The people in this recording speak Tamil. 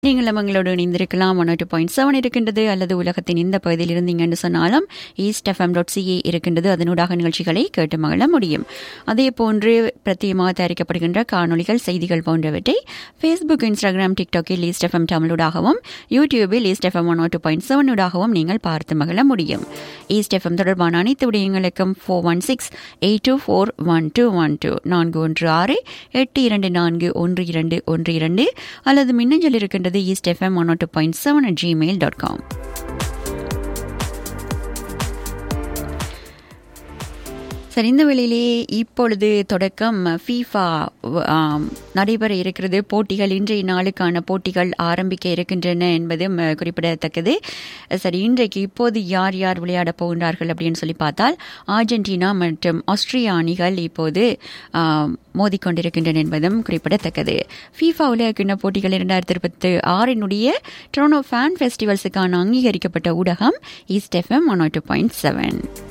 நீங்களும் எங்களோடு இணைந்திருக்கலாம் ஒன் டூ பாயிண்ட் செவன் இருக்கின்றது அல்லது உலகத்தின் இந்த பகுதியில் இருந்தீங்கன்னு சொன்னாலும் ஈஸ்ட் எஃப்எம் டாட் சிஏ இருக்கின்றது அதனூடாக நிகழ்ச்சிகளை கேட்டு மகிழ முடியும் அதே போன்று பிரத்யேகமாக தயாரிக்கப்படுகின்ற காணொளிகள் செய்திகள் போன்றவற்றை ஃபேஸ்புக் இன்ஸ்டாகிராம் டிக்டாக்கில் ஈஸ்ட் எஃப்எம் தமிழூடாகவும் யூடியூபில் East FM one two point செவனூடாகவும் நீங்கள் பார்த்து மகிழ முடியும் ஈஸ்ட் எஃப்எம் தொடர்பான அனைத்து விடயங்களுக்கும் four one six eight two four one two one two நான்கு ஒன்று ஆறு எட்டு இரண்டு நான்கு ஒன்று இரண்டு ஒன்று இரண்டு அல்லது மின்னஞ்சல் இருக்கின்றது East FM one two point seven at Gmail dot com சரி இந்த வேளையிலே இப்பொழுது தொடக்கம் ஃபீஃபா ஆம், நடைபெற இருக்கிறது போட்டிகள் இன்றைய நாளுக்கான போட்டிகள் ஆரம்பிக்க இருக்கின்றன என்பதும் அஹ், குறிப்பிடத்தக்கது சரி இன்றைக்கு இப்போது யார் யார் விளையாடப் போகின்றார்கள் அப்படின்னு சொல்லி பார்த்தால் அர்ஜென்டினா மற்றும் ஆஸ்திரியா அணிகள் இப்போது ஆம், மோதிக்கொண்டிருக்கின்றன என்பதும் குறிப்பிடத்தக்கது ஃபீஃபா உலகக்கிண்ண போட்டிகள் இரண்டாயிரத்தி இருபத்தி ஆறினுடைய டொரனோ ஃபேன் ஃபெஸ்டிவல்ஸுக்கான அங்கீகரிக்கப்பட்ட ஊடகம் East FM one two point seven